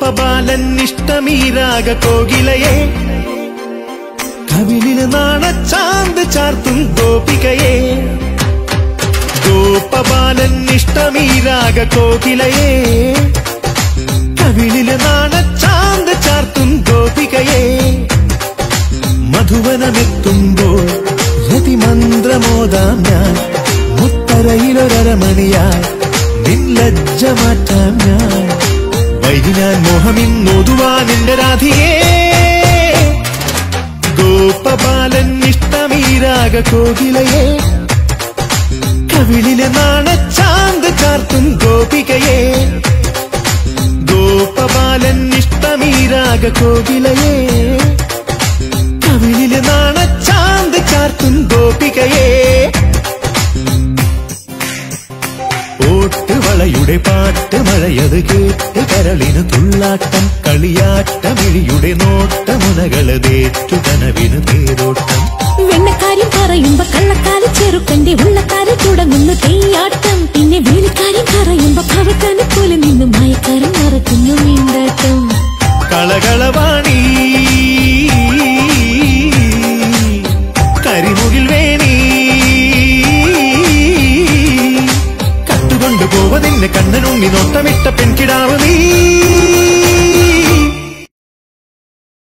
ഗോപബാലൻ ഇഷ്ടമീരാഗ കോകിലയെ കവിളില് നാണച്ചാന്ത് ചാർത്തും ഗോപികയെ ഗോപബാലൻ ഇഷ്ടമീരാഗ കോകിലയെ കവിളില് നാണച്ചാന്ത് ചാർത്തും ഗോപികയെ മധുവനമെത്തുമ്പോൾ രതിമന്ത്രമോദാം ഞാൻ മുത്തരയിലൊരമണിയായി നിൻലജ്ജ മാറ്റാം ഞാൻ വൈകി ഞാൻ മോഹമിന്നൊതുവാൻ എന്റെ രാധിയേ ഗോപബാലൻ ഇഷ്ടമീരാഗ കോകിലയെ കവിളിലെ നാണച്ചാന്ത് ചാർത്തും ഗോപികയെ ഗോപബാലൻ ഇഷ്ടമീരാഗ കോകിലയെ കവിളിലെ നാണച്ചാന്ത് ചാർത്തും ഗോപികയെ ഓട്ടുവളയുടെ പാട്ട് മഴയത് കേട്ട് കരളിന് തുള്ളാട്ടം കളിയാട്ടമിഴിയുടെ നോട്ടമുനകളതേറ്റു കനവിന് തേരോട്ടം വെണ്ണക്കാര്യം പറയുമ്പോ കള്ളക്കാരി ചെറുക്കന്റെ ഉള്ളക്കാരി തുടങ്ങുന്നു തെയ്യാട്ടം പിന്നെ വേലിക്കാര്യം പറയുമ്പോ ഭവത്താനെ പോലെ നിന്ന് മയക്കാരൻ മറക്കുന്നു മീണ്ടാട്ടം കളകളവാണി കരിമുകിൽ വേണി കട്ടുകൊണ്ടു പോവതിന്റെ കണ്ണനുണ്ണി നോട്ടമിട്ട പെൺകിടാവ് നീ